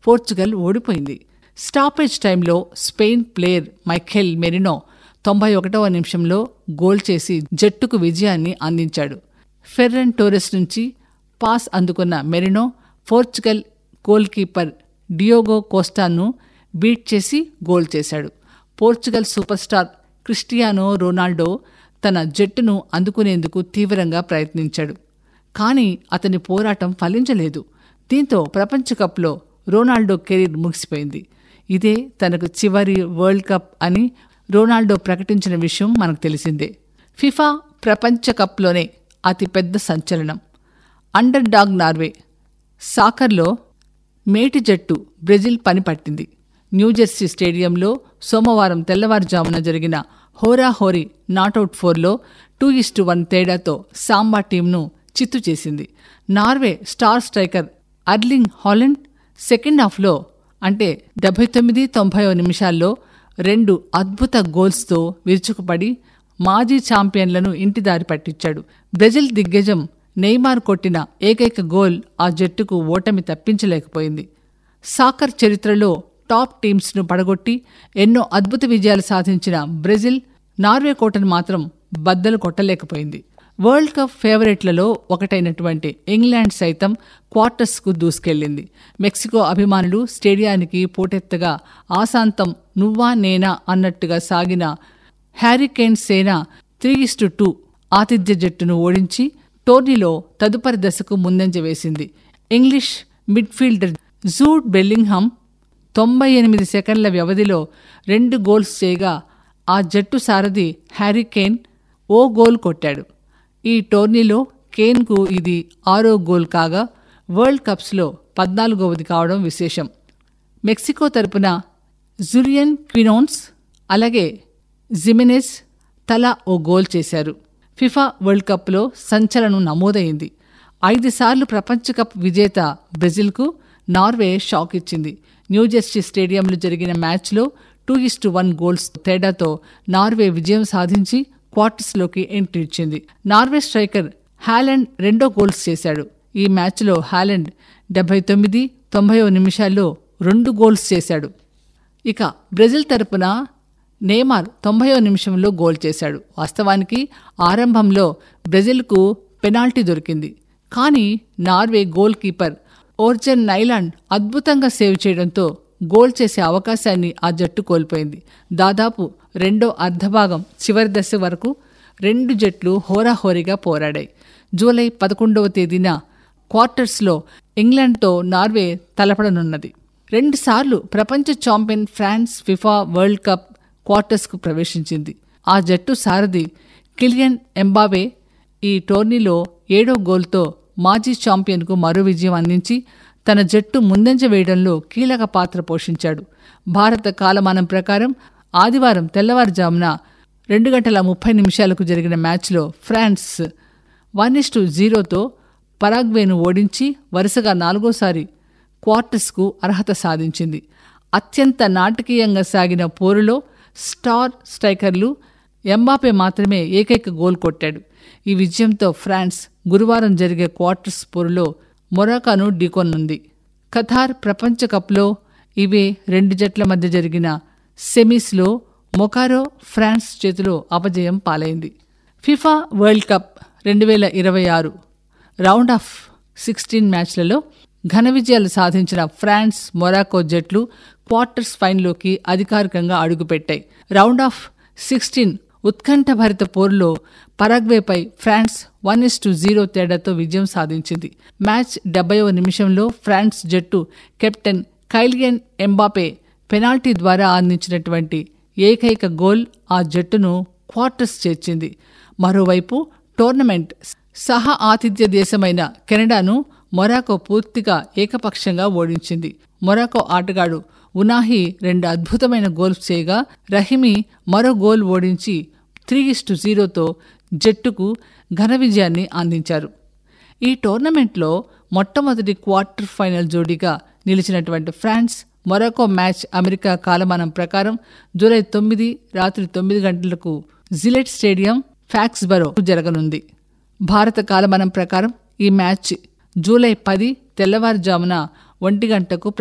Portugal ఓడిపోయింది stoppage టైంలో Spain player Michael Marino తొంభై ఒకటవ నిమిషంలో గోల్ చేసి జట్టుకు విజయాన్ని అందించాడు ఫెర్రన్ టోరెస్ నుంచి పాస్ అందుకున్న Merino Portugal goalkeeper Diogo కోస్టాను బీట్ చేసి గోల్ చేశాడు Portugal superstar Cristiano Ronaldo తన జట్టును అందుకునేందుకు తీవ్రంగా ప్రయత్నించాడు కానీ అతని పోరాటం ఫలించలేదు దీంతో ప్రపంచ కప్లో రొనాల్డో కెరీర్ ముగిసిపోయింది ఇదే తనకు చివరి వరల్డ్ కప్ అని రొనాల్డో ప్రకటించిన విషయం మనకు తెలిసిందే ఫిఫా ప్రపంచ కప్లోనే అతిపెద్ద సంచలనం అండర్ డాగ్ నార్వే సాకర్లో మేటి జట్టు బ్రెజిల్ పని పట్టింది న్యూజెర్సీ స్టేడియంలో సోమవారం తెల్లవారుజామున జరిగిన హోరాహోరీ నాటౌట్ ఫోర్లో టూ ఇస్టు వన్ తేడాతో సాంబా టీంను చిత్తు చేసింది Norway star striker Erling Haaland second హాఫ్లో అంటే డెబ్బై తొమ్మిది తొంభై నిమిషాల్లో రెండు అద్భుత గోల్స్తో విరుచుకుపడి మాజీ ఛాంపియన్లను ఇంటిదారి పట్టించాడు బ్రెజిల్ దిగ్గజం నెయ్మార్ కొట్టిన ఏకైక గోల్ ఆ జట్టుకు ఓటమి తప్పించలేకపోయింది సాకర్ చరిత్రలో టాప్ టీమ్స్ను పడగొట్టి ఎన్నో అద్భుత విజయాలు సాధించిన బ్రెజిల్ నార్వే కోటను మాత్రం బద్దలు కొట్టలేకపోయింది వరల్డ్ కప్ ఫేవరెట్లలో ఒకటైనటువంటి ఇంగ్లాండ్ సైతం క్వార్టర్స్కు దూసుకెళ్లింది మెక్సికో అభిమానులు స్టేడియానికి పోటెత్తగా ఆశాంతం నువ్వా నేనా అన్నట్టుగా సాగిన హ్యారికేన్ సేన త్రీ ఇస్టు టూ ఆతిథ్య జట్టును ఓడించి టోర్నీలో తదుపరి దశకు ముందంజ వేసింది ఇంగ్లీష్ మిడ్ఫీల్డర్ జూడ్ బెల్లింగ్హమ్ తొంభై ఎనిమిది సెకండ్ల వ్యవధిలో రెండు గోల్స్ చేయగా ఆ జట్టు సారథి హ్యారీ కేన్ ఓ గోల్ కొట్టాడు ఈ టోర్నీలో కేన్కు ఇది ఆరో గోల్ కాగా వరల్డ్ కప్స్లో పద్నాలుగవది కావడం విశేషం మెక్సికో తరపున జులియన్ క్వినోన్స్ అలాగే జిమినెస్ తలా ఓ గోల్ చేశారు ఫిఫా వరల్డ్ కప్లో సంచలనం నమోదైంది ఐదు సార్లు ప్రపంచ కప్ విజేత బ్రెజిల్కు నార్వే షాక్ ఇచ్చింది న్యూజెర్సీ స్టేడియంలో జరిగిన మ్యాచ్లో టూ ఇస్టు వన్ గోల్స్ తేడాతో నార్వే విజయం సాధించి క్వార్టర్స్లోకి ఎంట్రీ ఇచ్చింది నార్వే స్ట్రైకర్ హాలండ్ రెండో గోల్స్ చేశాడు ఈ మ్యాచ్లో హాలండ్ డెబ్బై తొమ్మిది తొంభై నిమిషాల్లో రెండు గోల్స్ చేశాడు ఇక బ్రెజిల్ తరపున నేమార్ తొంభయో నిమిషంలో గోల్ చేశాడు వాస్తవానికి ఆరంభంలో బ్రెజిల్కు పెనాల్టీ దొరికింది కానీ Norway goalkeeper Orjan Nyland అద్భుతంగా సేవ్ చేయడంతో గోల్ చేసే అవకాశాన్ని ఆ జట్టు కోల్పోయింది దాదాపు రెండో అర్ధభాగం చివరి దశ వరకు రెండు జట్లు హోరాహోరీగా పోరాడాయి జూలై పదకొండవ తేదీన క్వార్టర్స్లో ఇంగ్లాండ్తో నార్వే తలపడనున్నది రెండుసార్లు ప్రపంచ champion France FIFA world cup క్వార్టర్స్కు ప్రవేశించింది ఆ జట్టు సారథి కిలియన్ ఎంబావే ఈ టోర్నీలో ఏడో గోల్తో మాజీ ఛాంపియన్కు మరో విజయం అందించి తన జట్టు ముందంజ వేయడంలో కీలక పాత్ర పోషించాడు భారత కాలమానం ప్రకారం ఆదివారం తెల్లవారుజామున రెండు గంటల ముప్పై నిమిషాలకు జరిగిన మ్యాచ్లో ఫ్రాన్స్ వన్ ఇస్టు జీరోతో పరాగ్వేను ఓడించి వరుసగా నాలుగోసారి క్వార్టర్స్కు అర్హత సాధించింది అత్యంత నాటకీయంగా సాగిన పోరులో స్టార్ స్ట్రైకర్లు ఎంబాపే మాత్రమే ఏకైక గోల్ కొట్టాడు ఈ విజయంతో ఫ్రాన్స్ గురువారం జరిగే క్వార్టర్స్ పోరులో మొరాకాను ఢీకొనుంది ఖతార్ ప్రపంచ కప్లో ఇవే రెండు జట్ల మధ్య జరిగిన సెమీస్లో మొకారో ఫ్రాన్స్ చేతిలో అపజయం పాలైంది ఫిఫా వరల్డ్ కప్ రెండు వేల ఇరవై ఆరు రౌండ్ ఆఫ్ సిక్స్టీన్ మ్యాచ్లలో ఘన విజయాలు సాధించిన ఫ్రాన్స్ మొరాకో జట్లు క్వార్టర్స్ ఫైనల్లోకి అధికారికంగా అడుగుపెట్టాయి రౌండ్ ఆఫ్ సిక్స్టీన్ ఉత్కంఠభరిత పోరులో పరాగ్వేపై France one is to zero తేడాతో విజయం సాధించింది మ్యాచ్ డెబ్బైవ నిమిషంలో ఫ్రాన్స్ జట్టు కెప్టెన్ కైలియన్ ఎంబాపే పెనాల్టీ ద్వారా అందించినటువంటి ఏకైక గోల్ ఆ జట్టును క్వార్టర్స్ చేర్చింది మరోవైపు టోర్నమెంట్ సహా ఆతిథ్య దేశమైన కెనడాను మొరాకో పూర్తిగా ఏకపక్షంగా ఓడించింది మొరాకో ఆటగాడు ఉనాహి రెండు అద్భుతమైన గోల్స్ చేయగా రహిమి మరో గోల్ ఓడించి త్రీ ఇస్టు జీరోతో జట్టుకు ఘన విజయాన్ని అందించారు ఈ టోర్నమెంట్లో మొట్టమొదటి క్వార్టర్ ఫైనల్ జోడీగా నిలిచినటువంటి ఫ్రాన్స్ మొరాకో మ్యాచ్ అమెరికా కాలమానం ప్రకారం జూలై తొమ్మిది రాత్రి తొమ్మిది గంటలకు జిలెట్ స్టేడియం ఫ్యాక్స్బరో జరగనుంది భారత కాలమానం ప్రకారం ఈ మ్యాచ్ జూలై పది తెల్లవారుజామున ఒంటి గంటకు